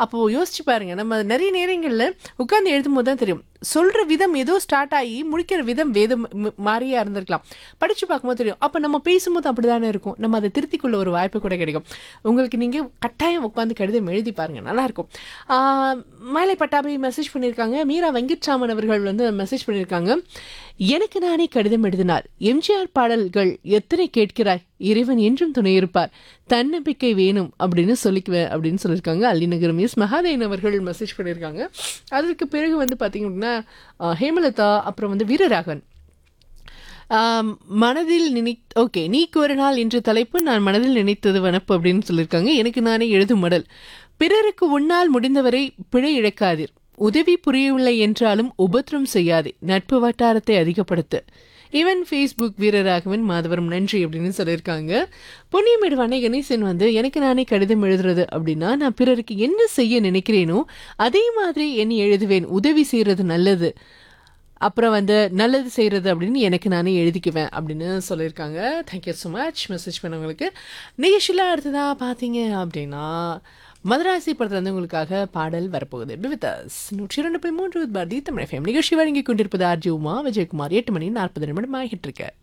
அப்போ யோசிச்சு பாருங்க நம்ம நிறைய நேரங்கள்ல உட்கார்ந்து எழுதும் போது தான் தெரியும் சொல்ற விதம் ஏதோ ஸ்டார்ட் ஆகி முடிக்கிற விதம் வேதம் ம- மாறியா இருந்திருக்கலாம் படிச்சு பார்க்கும்போது தெரியும் அப்ப நம்ம பேசும்போது அப்படிதானே இருக்கும் நம்ம அதை திருத்திக் கொள்ள ஒரு வாய்ப்பு கூட கிடைக்கும் உங்களுக்கு நீங்க கட்டாயம் உட்காந்து கடிதம் எழுதி பாருங்க நல்லா இருக்கும் ஆஹ் மாலை பட்டாபி மெசேஜ் பண்ணியிருக்காங்க மீரா வெங்கட்ராமன் அவர்கள் வந்து மெசேஜ் பண்ணியிருக்காங்க எனக்கு நானே கடிதம் எழுதினார் எம்ஜிஆர் பாடல்கள் எத்தனை கேட்கிறாய் இறைவன் என்றும் துணை இருப்பார் தன்னம்பிக்கை வேணும் அப்படின்னு சொல்லிக்குவேன் அப்படின்னு சொல்லியிருக்காங்க அல்லிநகரம் எஸ் மகாதேவன் அவர்கள் மெசேஜ் பண்ணியிருக்காங்க அதற்கு பிறகு வந்து பார்த்தீங்க அப்படின்னா ஆஹ் ஹேமலதா அப்புறம் வந்து வீரராகவன் ஆம், மனதில் நினை ஓகே நீக்கு ஒரு நாள் இன்று தலைப்பு நான் மனதில் நினைத்தது வனப்பு அப்படின்னு சொல்லியிருக்காங்க எனக்கு நானே எழுதும் மடல் பிறருக்கு உன்னால் முடிந்தவரை பிழை இழக்காதீர் உதவி புரியவில்லை என்றாலும் உபத்திரம் செய்யாதே நட்பு வட்டாரத்தை அதிகப்படுத்து ஈவன் ஃபேஸ்புக் வீரராகவன் மாதவரம் நன்றி அப்படின்னு சொல்லியிருக்காங்க பொன்னியமேடு வண்ணை கணேசன் வந்து எனக்கு நானே கடிதம் எழுதுறது அப்படின்னா நான் பிறருக்கு என்ன செய்ய நினைக்கிறேனோ அதே மாதிரி எண்ணி எழுதுவேன் உதவி செய்யறது நல்லது அப்புறம் வந்து நல்லது செய்கிறது அப்படின்னு எனக்கு நானே எழுதிக்குவேன் அப்படின்னு சொல்லியிருக்காங்க தேங்க்யூ ஸோ மச் மெசேஜ் பண்ணவங்களுக்கு நிகழ்ச்சியில் அடுத்ததாக பார்த்தீங்க அப்படின்னா மதராசி படத்தில் வந்து உங்களுக்காக பாடல் வரப்போகுது வித் அஸ் நூற்றி இரண்டு புள்ளி மூன்று பாரதி தமிழ் FM நிகழ்ச்சி வழங்கி கொண்டிருப்பது ஆர்ஜி உமா விஜயகுமார் எட்டு மணி நாற்பது நிமிடம் ஆகிட்டு இருக்கு